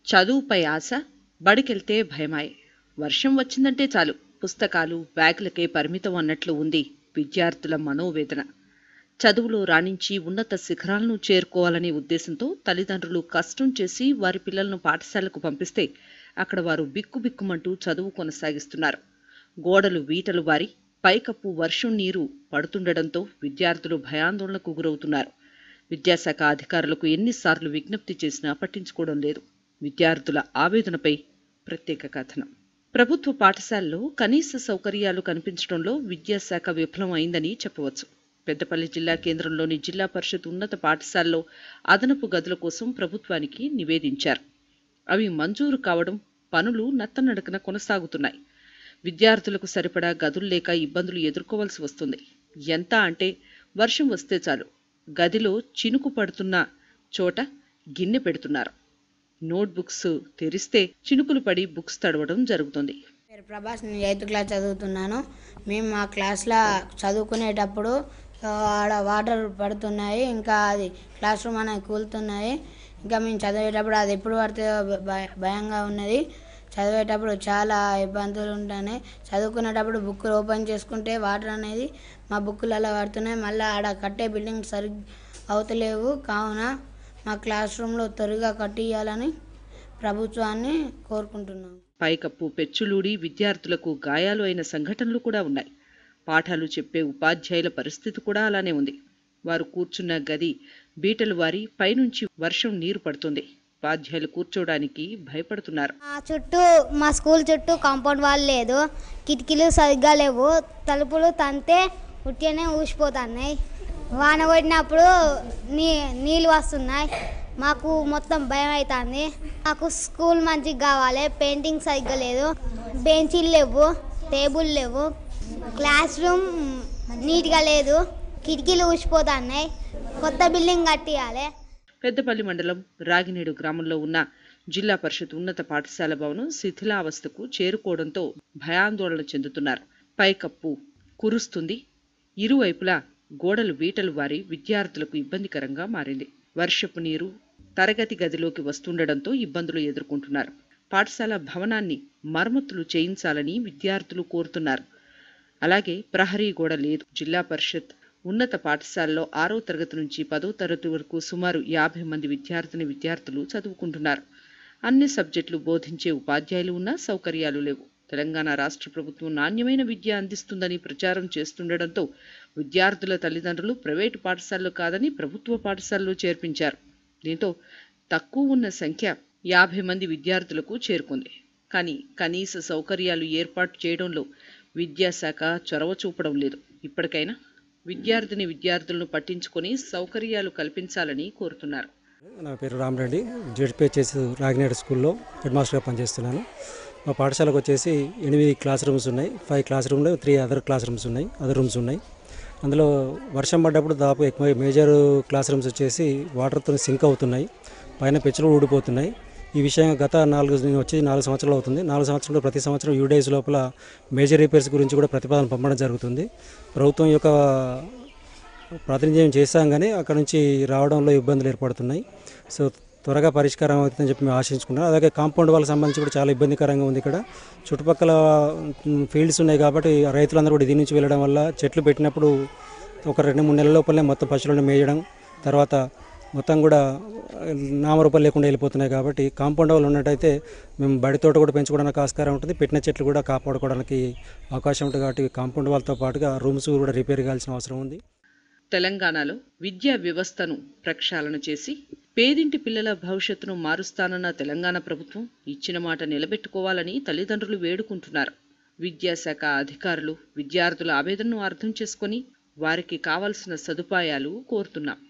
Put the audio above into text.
చదువుపై ఆశ బడికెళ్తే భయమాయే వర్షం వచ్చిందంటే చాలు పుస్తకాలు బ్యాగులకే పరిమితం అన్నట్లు ఉంది విద్యార్థుల మనోవేదన చదువులో రాణించి ఉన్నత శిఖరాలను చేరుకోవాలనే ఉద్దేశంతో తల్లిదండ్రులు కష్టం చేసి వారి పిల్లలను పాఠశాలకు పంపిస్తే అక్కడ వారు బిక్కుబిక్కుమంటూ చదువు కొనసాగిస్తున్నారు గోడలు వీటలు వారి పైకప్పు వర్షం నీరు పడుతుండడంతో విద్యార్థులు భయాందోళనకు గురవుతున్నారు విద్యాశాఖ అధికారులకు ఎన్నిసార్లు విజ్ఞప్తి చేసినా పట్టించుకోవడం లేదు విద్యార్థుల ఆవేదనపై ప్రత్యేక కథనం ప్రభుత్వ పాఠశాలలో కనీస సౌకర్యాలు కనిపించడంలో విద్యాశాఖ విఫలం అయిందని చెప్పవచ్చు పెద్దపల్లి జిల్లా కేంద్రంలోని జిల్లా పరిషత్ ఉన్నత పాఠశాలలో అదనపు గదుల కోసం ప్రభుత్వానికి నివేదించారు అవి మంజూరు కావడం పనులు నత్తనడకన కొనసాగుతున్నాయి విద్యార్థులకు సరిపడా గదులు లేక ఇబ్బందులు ఎదుర్కోవాల్సి వస్తుంది ఎంత అంటే వర్షం వస్తే చాలు గదిలో చినుకు పడుతున్న చోట గిన్నె పెడుతున్నారు నోట్బుక్స్ తెరిస్తే చినుకులు పడి బుక్స్ తడవడం జరుగుతుంది పేరు ప్రభాస్ నేను ఎయిత్ క్లాస్ చదువుతున్నాను మేము మా క్లాస్లో చదువుకునేటప్పుడు ఆ, ఆడ వాటర్ పడుతున్నాయి ఇంకా అది క్లాస్ రూమ్ అనేది కూలుతున్నాయి ఇంకా మేము చదివేటప్పుడు అది ఎప్పుడు పడితే భయ- భయంగా ఉన్నది చదివేటప్పుడు చాలా ఇబ్బందులు ఉంటున్నాయి చదువుకునేటప్పుడు బుక్ ఓపెన్ చేసుకుంటే వాటర్ అనేది మా బుక్కులలో పడుతున్నాయి మళ్ళీ ఆడ కట్టే బిల్డింగ్ సరి అవుతలేవు కావున మా క్లాస్ రూమ్లో త్వరగా కట్టియాలని ప్రభుత్వాన్ని కోరుకుంటున్నాం పైకప్పు పెచ్చులూడి విద్యార్థులకు గాయాలు అయిన సంఘటనలు కూడా ఉన్నాయి పాఠాలు చెప్పే ఉపాధ్యాయుల పరిస్థితి కూడా అలానే ఉంది వారు కూర్చున్న గది బీటలు వారి పైనుంచి వర్షం నీరు పడుతుంది ఉపాధ్యాయులు కూర్చోవడానికి భయపడుతున్నారు మా చుట్టూ మా స్కూల్ చుట్టూ కాంపౌండ్ వాల్ లేదు కిటికీలు సరిగ్గా లేవు తలుపులు తంతే ఉట్టిగానే ఊసిపోతున్నాయి వాన పడినప్పుడు నీ నీళ్ళు వస్తున్నాయి మాకు మొత్తం భయం అవుతుంది మాకు స్కూల్ మంచిగా కావాలి పెయింటింగ్ సరిగ్గా లేదు బెంచీలు లేవు టేబుల్ లేవు క్లాస్ రూమ్ నీట్గా లేదు కిటికీలు ఊసిపోతున్నాయి కొత్త బిల్డింగ్ కట్టియాలి పెద్దపల్లి మండలం రాగినేడు గ్రామంలో ఉన్న జిల్లా పరిషత్ ఉన్నత పాఠశాల భవనం శిథిలావస్థకు చేరుకోవడంతో భయాందోళన చెందుతున్నారు పైకప్పు కురుస్తుంది ఇరువైపులా గోడలు వీటలు వారి విద్యార్థులకు ఇబ్బందికరంగా మారింది వర్షపు నీరు తరగతి గదిలోకి వస్తుండడంతో ఇబ్బందులు ఎదుర్కొంటున్నారు పాఠశాల భవనాన్ని మరమ్మతులు చేయించాలని విద్యార్థులు కోరుతున్నారు అలాగే ప్రహరీ గోడ లేదు జిల్లా పరిషత్ ఉన్నత పాఠశాలలో ఆరో తరగతి నుంచి పదో తరగతి వరకు సుమారు యాభై మంది విద్యార్థిని విద్యార్థులు చదువుకుంటున్నారు అన్ని సబ్జెక్టులు బోధించే ఉపాధ్యాయులు ఉన్నా సౌకర్యాలు లేవు తెలంగాణ రాష్ట్ర ప్రభుత్వం నాణ్యమైన విద్య అందిస్తుందని ప్రచారం చేస్తుండటంతో విద్యార్థుల తల్లిదండ్రులు ప్రైవేటు పాఠశాలలు కాదని ప్రభుత్వ పాఠశాలలో చేర్పించారు దీంతో తక్కువ ఉన్న సంఖ్య యాభై మంది విద్యార్థులకు చేరుకుంది కానీ కనీస సౌకర్యాలు ఏర్పాటు చేయడంలో విద్యాశాఖ చొరవ చూపడం లేదు ఇప్పటికైనా విద్యార్థిని విద్యార్థులను పట్టించుకొని సౌకర్యాలు కల్పించాలని కోరుతున్నారు నా పేరు రామరెడ్డి జెడ్పిహెచ్ఎస్ రాగినేడు స్కూల్లో హెడ్ మాస్టర్గా పనిచేస్తున్నాను మా పాఠశాలకు వచ్చేసి ఎనిమిది క్లాస్ రూమ్స్ ఉన్నాయి ఫైవ్ క్లాస్ రూమ్లో త్రీ అదర్ క్లాస్ రూమ్స్ ఉన్నాయి అదర్ రూమ్స్ ఉన్నాయి అందులో వర్షం పడ్డప్పుడు దాదాపు ఎక్కువ మేజర్ క్లాస్ రూమ్స్ వచ్చేసి వాటర్తో సింక్ అవుతున్నాయి పైన పెచ్చులు ఊడిపోతున్నాయి ఈ విషయం గత నాలుగు నేను వచ్చి నాలుగు సంవత్సరాలు అవుతుంది నాలుగు సంవత్సరాలు ప్రతి సంవత్సరం యూ డేస్ లోపల మేజర్ రిపేర్స్ గురించి కూడా ప్రతిపాదన పంపడం జరుగుతుంది ప్రభుత్వం యొక్క ప్రాతినిధ్యం చేశాం కానీ అక్కడ నుంచి రావడంలో ఇబ్బందులు ఏర్పడుతున్నాయి సో త్వరగా పరిష్కారం అవుతుందని చెప్పి మేము ఆశించుకున్నాం అలాగే కాంపౌండ్ వాళ్ళకి సంబంధించి కూడా చాలా ఇబ్బందికరంగా ఉంది ఇక్కడ చుట్టుపక్కల ఫీల్డ్స్ ఉన్నాయి కాబట్టి రైతులందరూ కూడా దీని నుంచి వెళ్ళడం వల్ల చెట్లు పెట్టినప్పుడు ఒక రెండు మూడు నెలల లోపలనే మొత్తం పశువులను మేయడం తర్వాత మొత్తం కూడా నామరూపాలు లేకుండా వెళ్ళిపోతున్నాయి కాబట్టి కాంపౌండ్ వాళ్ళు ఉన్నట్టయితే మేము బడి తోట కూడా పెంచుకోవడానికి ఆస్కారం ఉంటుంది పెట్టిన చెట్లు కూడా కాపాడుకోవడానికి అవకాశం ఉంటుంది కాబట్టి కాంపౌండ్ వాళ్ళతో పాటుగా రూమ్స్ కూడా రిపేర్ కావాల్సిన అవసరం ఉంది తెలంగాణలో విద్యా వ్యవస్థను ప్రక్షాళన చేసి పేదింటి పిల్లల భవిష్యత్తును మారుస్తానన్న తెలంగాణ ప్రభుత్వం ఇచ్చిన మాట నిలబెట్టుకోవాలని తల్లిదండ్రులు వేడుకుంటున్నారు విద్యాశాఖ అధికారులు విద్యార్థుల ఆవేదనను అర్థం చేసుకొని వారికి కావాల్సిన సదుపాయాలు కోరుతున్నాం